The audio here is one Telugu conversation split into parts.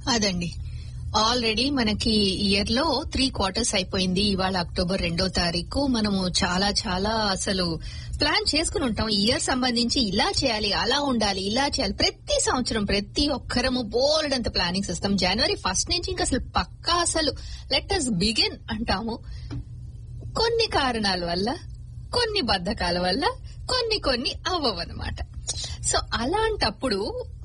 అదండి ఆల్రెడీ మనకి ఇయర్ లో త్రీ క్వార్టర్స్ అయిపోయింది ఇవాళ అక్టోబర్ రెండో తారీఖు మనము చాలా చాలా అసలు ప్లాన్ చేసుకుని ఉంటాం ఇయర్ సంబంధించి ఇలా చేయాలి అలా ఉండాలి ఇలా చేయాలి ప్రతి సంవత్సరం ప్రతి ఒక్కరము బోల్డ్ అంత ప్లానింగ్ సిస్టమ్ జనవరి ఫస్ట్ నుంచి ఇంకా అసలు పక్కా అసలు లెట్ అస్ బిగిన్ అంటాము కొన్ని కారణాల వల్ల కొన్ని బద్ధకాల వల్ల కొన్ని కొన్ని అవ్వవన్నమాట సో అలాంటప్పుడు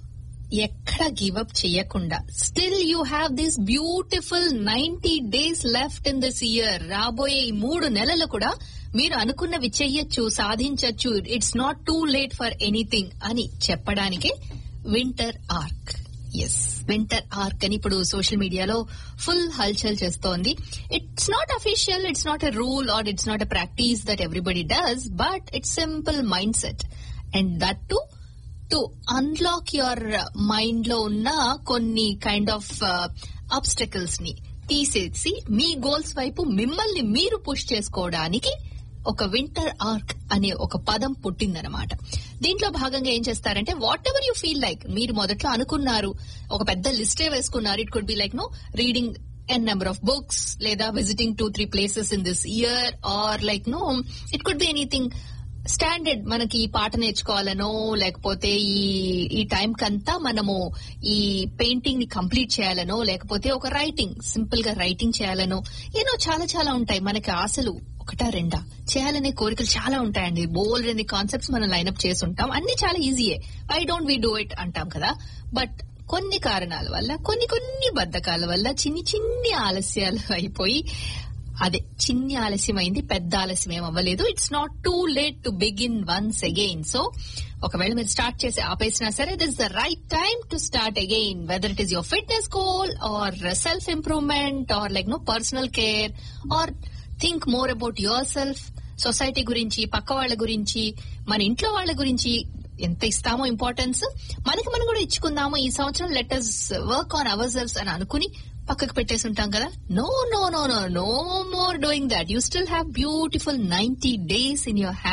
ఎక్కడ గివప్ చేయకుండా still you have this beautiful ninety days left in this year రాబోయే ఈ మూడు నెలలు కూడా మీరు అనుకున్నవి చెయ్యొచ్చు సాధించొచ్చు it's not too late for anything అని చెప్పడానికి winter arc is winter arc అని ఇప్పుడు సోషల్ మీడియాలో ఫుల్ హల్చల్ చేస్తోంది it's not official it's not a rule or it's not a practice that everybody does but it's simple mind set and that to to unlock your mind లో ఉన్న కొన్ని కైండ్ ఆఫ్ అబ్స్టకల్స్ ని తీసేసి మీ గోల్స్ వైపు మిమ్మల్ని మీరు పుష్ చేసుకోవడానికి ఒక వింటర్ ఆర్క్ అనే ఒక పదం పుట్టిందనమాట దీంట్లో భాగంగా ఏం చేస్తారంటే whatever you feel like మీరు మొదట్లో అనుకున్నారు ఒక పెద్ద లిస్టే వేసుకున్నారు it could be like no reading N number of books లేదా visiting two three places in this year or like no it could be anything standard మనకి ఈ పాట నేర్చుకోవాలనో లేకపోతే ఈ ఈ టైం కంతా మనము ఈ పెయింటింగ్ ని కంప్లీట్ చేయాలనో లేకపోతే ఒక రైటింగ్ సింపుల్ గా రైటింగ్ చేయాలనో ఏనో చాలా చాలా ఉంటాయి మనకి ఆశలు ఒకటా రెండా చేయాలనే కోరికలు చాలా ఉంటాయండి బోల్డ్ అనే కాన్సెప్ట్స్ మనం లైన్అప్ చేసి ఉంటాం అన్ని చాలా ఈజీయే I don't we do it అంటాం కదా బట్ కొన్ని కారణాల వల్ల కొన్ని కొన్ని బద్ధకాల వల్ల చిన్ని చిన్ని ఆలస్యాలు అయిపోయి అదే చిన్ని ఆలస్యమైంది పెద్ద ఆలస్యం ఏం అవ్వలేదు it's not too late to begin once again so ఒకవేళ మీరు స్టార్ట్ చేసి ఆపేసినా సరే this the right time to start again whether it is your fitness goal or self improvement or like no personal care or think more about your self society గురించి పక్క వాళ్ళ గురించి మన ఇంట్లో వాళ్ళ గురించి ఎంత ఇస్తామో ఇంపార్టెన్స్ మనకి మనం కూడా ఇచ్చుకుందాము ఈ సంవత్సరం let's work on ourselves అని అనుకుని పక్కకు పెట్టేసి ఉంటాం కదా no no no no no more doing that you still have beautiful ninety days in your hand